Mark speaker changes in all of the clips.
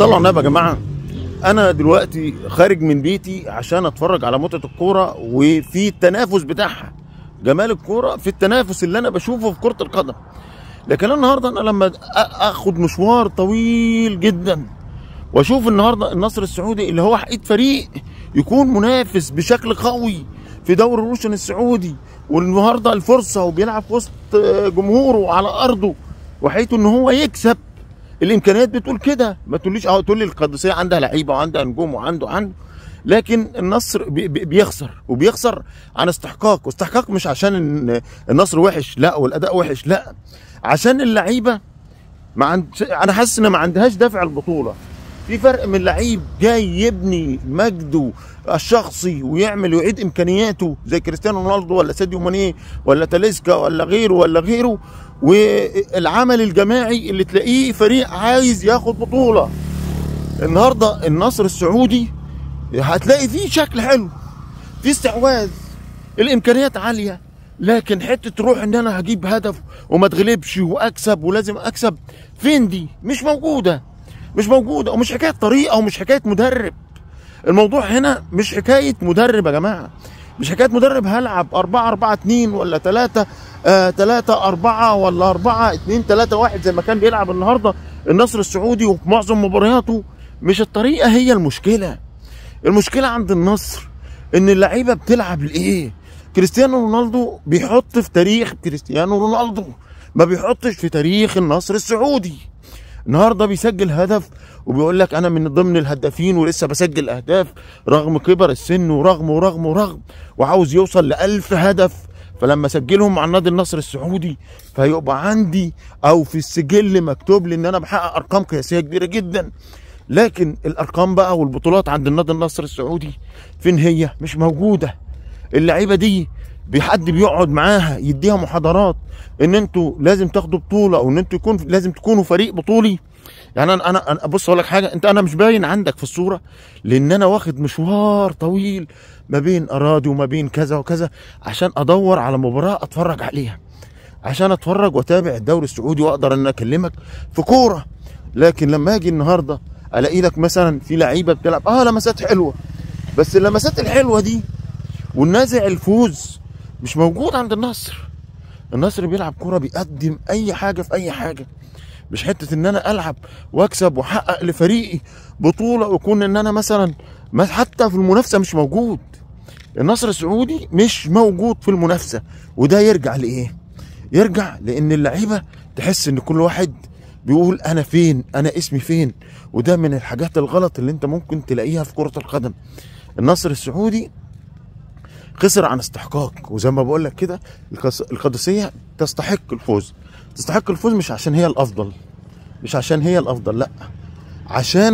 Speaker 1: صلوا على النبي يا جماعه انا دلوقتي خارج من بيتي عشان اتفرج على متعه الكوره وفي التنافس بتاعها جمال الكوره في التنافس اللي انا بشوفه في كره القدم لكن أنا النهارده انا لما أ- اخد مشوار طويل جدا واشوف النهارده النصر السعودي اللي هو حقيقة فريق يكون منافس بشكل قوي في دوري الروشن السعودي والنهارده الفرصه وبيلعب في وسط جمهوره على ارضه وحيث ان هو يكسب الامكانيات بتقول كده ما تقوليش اه تقول لي القادسيه عندها لعيبه وعندها نجوم وعنده عنده لكن النصر بي- بي- بيخسر وبيخسر عن استحقاق واستحقاق مش عشان إن النصر وحش لا والاداء وحش لا عشان اللعيبه ما عند... انا حاسس ان ما عندهاش دافع البطوله في فرق من لعيب جاي يبني مجده الشخصي ويعمل ويعيد امكانياته زي كريستيانو رونالدو ولا ساديو ماني ولا تاليسكا ولا غيره ولا غيره والعمل الجماعي اللي تلاقيه فريق عايز ياخد بطوله النهارده النصر السعودي هتلاقي فيه شكل حلو في استحواذ الامكانيات عاليه لكن حته روح ان انا هجيب هدف وما اتغلبش واكسب ولازم اكسب فين دي مش موجوده مش موجوده ومش حكايه طريقه ومش حكايه مدرب الموضوع هنا مش حكايه مدرب يا جماعه مش حكايه مدرب هلعب 4 4 2 ولا 3 3 4 ولا 4 2 3 1 زي ما كان بيلعب النهارده النصر السعودي وفي معظم مبارياته مش الطريقه هي المشكله المشكله عند النصر ان اللعيبه بتلعب لايه كريستيانو رونالدو بيحط في تاريخ كريستيانو رونالدو ما بيحطش في تاريخ النصر السعودي النهارده بيسجل هدف وبيقول لك انا من ضمن الهدافين ولسه بسجل اهداف رغم كبر السن ورغم ورغم ورغم وعاوز يوصل لألف هدف فلما اسجلهم مع النادي النصر السعودي فيبقى عندي او في السجل مكتوب لي ان انا بحقق ارقام قياسيه كبيره جدا لكن الارقام بقى والبطولات عند النادي النصر السعودي فين هي مش موجوده اللعيبه دي حد بيقعد معاها يديها محاضرات ان انتوا لازم تاخدوا بطوله او ان انتوا يكون لازم تكونوا فريق بطولي يعني انا انا أنا- بص اقول لك حاجه انت انا مش باين عندك في الصوره لان انا واخد مشوار طويل ما بين اراضي وما بين كذا وكذا عشان ادور على مباراه اتفرج عليها عشان اتفرج واتابع الدوري السعودي واقدر ان اكلمك في كوره لكن لما اجي النهارده الاقي لك مثلا في لعيبه بتلعب اه لمسات حلوه بس اللمسات الحلوه دي والنازع الفوز مش موجود عند النصر النصر بيلعب كوره بيقدم اي حاجه في اي حاجه مش حته ان انا العب واكسب واحقق لفريقي بطوله ويكون ان انا مثلا ما حتى في المنافسه مش موجود النصر السعودي مش موجود في المنافسه وده يرجع لايه يرجع لان اللعيبه تحس ان كل واحد بيقول انا فين انا اسمي فين وده من الحاجات الغلط اللي انت ممكن تلاقيها في كره القدم النصر السعودي خسر عن استحقاق وزي ما بقول لك كده القس- القادسيه تستحق الفوز تستحق الفوز مش عشان هي الافضل مش عشان هي الافضل لا عشان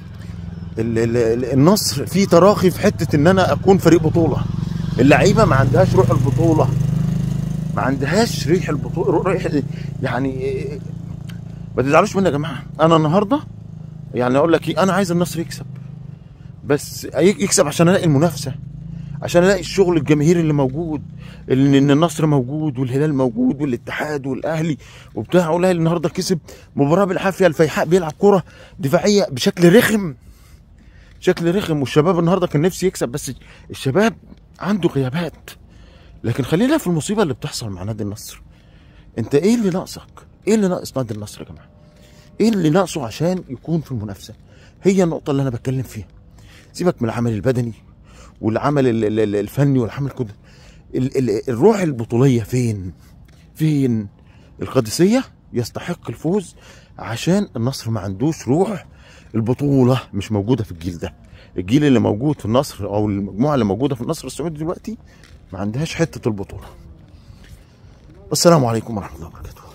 Speaker 1: ال- ال- ال- النصر في تراخي في حته ان انا اكون فريق بطوله اللعيبه ما عندهاش روح البطوله ما عندهاش ريح البطوله ريح يعني ما تزعلوش مني يا جماعه انا النهارده يعني اقول لك ايه انا عايز النصر يكسب بس يكسب عشان الاقي المنافسه عشان الاقي الشغل الجماهيري اللي موجود اللي ان النصر موجود والهلال موجود والاتحاد والاهلي وبتاع والاهلي النهارده كسب مباراه بالعافيه الفيحاء بيلعب كره دفاعيه بشكل رخم شكل رخم والشباب النهارده كان نفسي يكسب بس الشباب عنده غيابات لكن خلينا في المصيبه اللي بتحصل مع نادي النصر انت ايه اللي ناقصك ايه اللي ناقص نادي النصر يا جماعه ايه اللي ناقصه عشان يكون في المنافسه هي النقطه اللي انا بتكلم فيها سيبك من العمل البدني والعمل ال- ال- ال- الفني والعمل كده ال- ال- الروح البطوليه فين فين القادسيه يستحق الفوز عشان النصر ما عندوش روح البطوله مش موجوده في الجيل ده الجيل اللي موجود في النصر او المجموعه اللي موجوده في النصر السعودي دلوقتي ما عندهاش حته البطوله والسلام عليكم ورحمه الله وبركاته